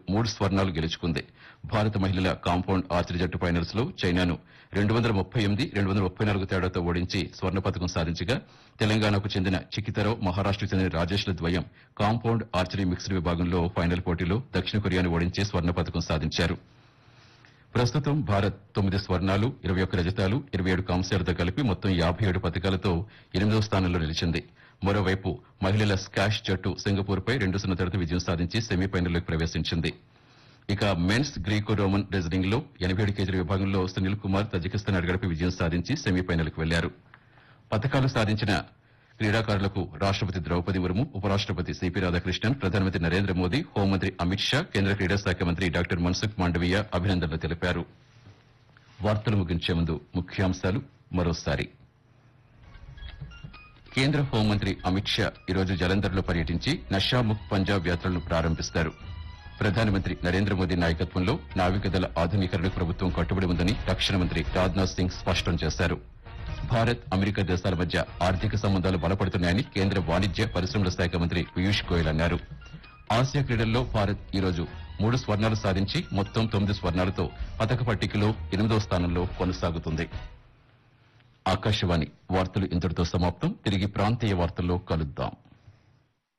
మూడు స్వర్ణాలు గెలుచుకుంది భారత మహిళల కాంపౌండ్ ఆర్చరీ జట్టు ఫైనల్స్ లో చైనాను రెండు వందల ముప్పై ఎనిమిది రెండు వందల ముప్పై నాలుగు తేడాతో ఓడించి స్వర్ణ పథకం సాధించగా తెలంగాణకు చెందిన చికితరావు మహారాష్టకు చెందిన రాజేష్ల ద్వయం కాంపౌండ్ ఆర్చరీ మిక్స్డ్ విభాగంలో ఫైనల్ పోటీలో దక్షిణ కొరియాను ఓడించి స్వర్ణ పథకం సాధించారు ప్రస్తుతం భారత్ తొమ్మిది స్వర్ణాలు ఇరవై ఒక్క రజతాలు ఇరవై ఏడు కాంస్యాలతో కలిపి మొత్తం యాభై ఏడు పథకాలతో ఎనిమిదవ స్థానంలో నిలిచింది మరోవైపు మహిళల స్కాష్ జట్టు సింగపూర్పై రెండు సున్నా తేడాతో విజయం సాధించి సెమీఫైనల్లోకి ప్రవేశించింది ఇక మెన్స్ గ్రీకో రోమన్ రెజ్లింగ్ లో ఎనభై ఏడు కేజీల విభాగంలో సునీల్ కుమార్ తజికిస్తాన్ అడుగడపై విజయం సాధించి సెమీఫైనల్కు వెళ్లారు పథకాలు సాధించిన క్రీడాకారులకు రాష్టపతి ద్రౌపది ముర్ము ఉపరాష్టపతి సిపి రాధాకృష్ణన్ ప్రధానమంత్రి నరేంద్ర మోదీ హోంమంత్రి అమిత్ షా కేంద్ర క్రీడా శాఖ మంత్రి డాక్టర్ మన్సుఖ్ మాండవీయ అభినందనలు తెలిపారు వార్తలు ముగించే ముందు ముఖ్యాంశాలు మరోసారి కేంద్ర హోంమంత్రి అమిత్ షా ఈరోజు జలంధర్లో పర్యటించి నషాముక్ పంజాబ్ యాత్రలను ప్రారంభిస్తారు ప్రధానమంత్రి నరేంద్ర మోదీ నాయకత్వంలో నావికదళ ఆధునీకరణకు ప్రభుత్వం కట్టుబడి ఉందని రక్షణ మంత్రి రాజ్నాథ్ సింగ్ స్పష్టం చేశారు భారత్ అమెరికా దేశాల మధ్య ఆర్థిక సంబంధాలు బలపడుతున్నాయని కేంద్ర వాణిజ్య పరిశ్రమల శాఖ మంత్రి పీయూష్ గోయల్ అన్నారు ఆసియా క్రీడల్లో భారత్ ఈరోజు మూడు స్వర్ణాలు సాధించి మొత్తం తొమ్మిది స్వర్ణాలతో పథక పట్టికలో ఎనిమిదో స్థానంలో కొనసాగుతుంది ఆకాశవాణి వార్తలు ఇంతటితో సమాప్తం తిరిగి ప్రాంతీయ వార్తల్లో కలుద్దాం